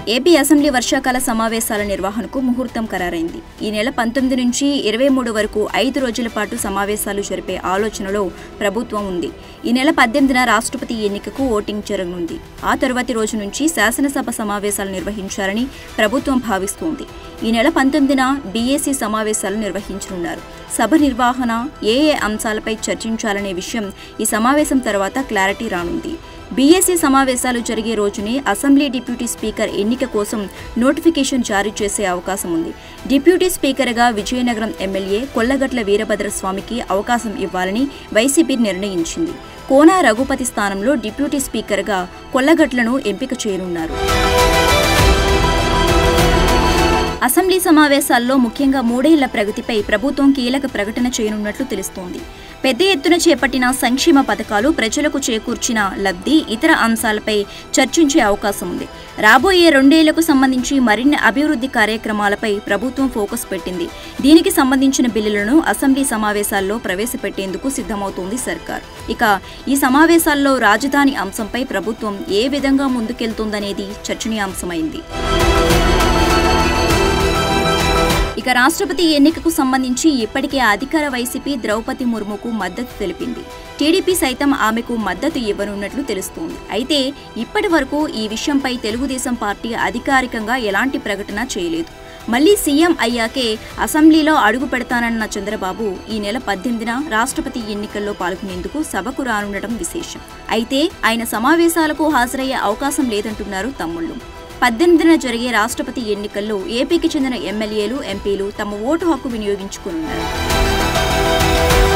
AP assembly వర్షాకాల సమావేశాల నిర్వహణకు ముహూర్తం ఖరారైంది ఈ నెల పంతొమ్మిది నుంచి ఇరవై మూడు వరకు ఐదు రోజుల పాటు సమావేశాలు జరిపే ఆలోచనలో ప్రభుత్వం ఉంది ఈ నెల పద్దెనిమిదిన రాష్ట్రపతి ఎన్నికకు ఓటింగ్ జరగనుంది ఆ తరువాతి రోజు నుంచి శాసనసభ సమావేశాలు నిర్వహించాలని ప్రభుత్వం భావిస్తోంది ఈ నెల పంతొమ్మిదిన బీఏసీ సమావేశాలు నిర్వహించనున్నారు సభ నిర్వహణ ఏ ఏ అంశాలపై చర్చించాలనే విషయం ఈ సమావేశం తర్వాత క్లారిటీ రానుంది బీఎస్సీ సమావేశాలు జరిగే రోజునే అసెంబ్లీ డిప్యూటీ స్పీకర్ ఎన్నిక కోసం నోటిఫికేషన్ జారీ చేసే అవకాశం ఉంది డిప్యూటీ స్పీకర్గా విజయనగరం ఎమ్మెల్యే కొల్లగట్ల వీరభద్రస్వామికి అవకాశం ఇవ్వాలని వైసీపీ నిర్ణయించింది కోన రఘుపతి స్థానంలో డిప్యూటీ స్పీకర్గా కొల్లగట్లను ఎంపిక చేయనున్నారు అసెంబ్లీ సమావేశాల్లో ముఖ్యంగా మూడేళ్ల ప్రగతిపై ప్రభుత్వం కీలక ప్రకటన చేయనున్నట్లు తెలుస్తోంది పెద్ద ఎత్తున చేపట్టిన సంక్షేమ పథకాలు ప్రజలకు చేకూర్చిన లబ్ధి ఇతర అంశాలపై చర్చించే అవకాశం ఉంది రాబోయే రెండేళ్లకు సంబంధించి మరిన్ని అభివృద్ధి కార్యక్రమాలపై ప్రభుత్వం ఫోకస్ పెట్టింది దీనికి సంబంధించిన బిల్లులను అసెంబ్లీ సమావేశాల్లో ప్రవేశపెట్టేందుకు సిద్ధమవుతోంది సర్కార్ ఇక ఈ సమావేశాల్లో రాజధాని అంశంపై ప్రభుత్వం ఏ విధంగా ముందుకెళ్తోందనేది చర్చనీయాంశమైంది ఇక రాష్ట్రపతి ఎన్నికకు సంబంధించి ఇప్పటికే అధికార వైసీపీ ద్రౌపది ముర్ముకు మద్దతు తెలిపింది టీడీపీ సైతం ఆమెకు మద్దతు ఇవ్వనున్నట్లు తెలుస్తోంది అయితే ఇప్పటి వరకు ఈ విషయంపై తెలుగుదేశం పార్టీ అధికారికంగా ఎలాంటి ప్రకటన చేయలేదు మళ్లీ సీఎం అయ్యాకే అసెంబ్లీలో అడుగు పెడతానన్న చంద్రబాబు ఈ నెల పద్దెనిమిదిన రాష్ట్రపతి ఎన్నికల్లో పాల్గొనేందుకు సభకు రానుండటం విశేషం అయితే ఆయన సమావేశాలకు హాజరయ్యే అవకాశం లేదంటున్నారు తమ్ముళ్ళు పద్దెనిమిదిన జరిగే రాష్ట్రపతి ఎన్నికల్లో ఏపీకి చెందిన ఎమ్మెల్యేలు ఎంపీలు తమ ఓటు హక్కు వినియోగించుకున్నారు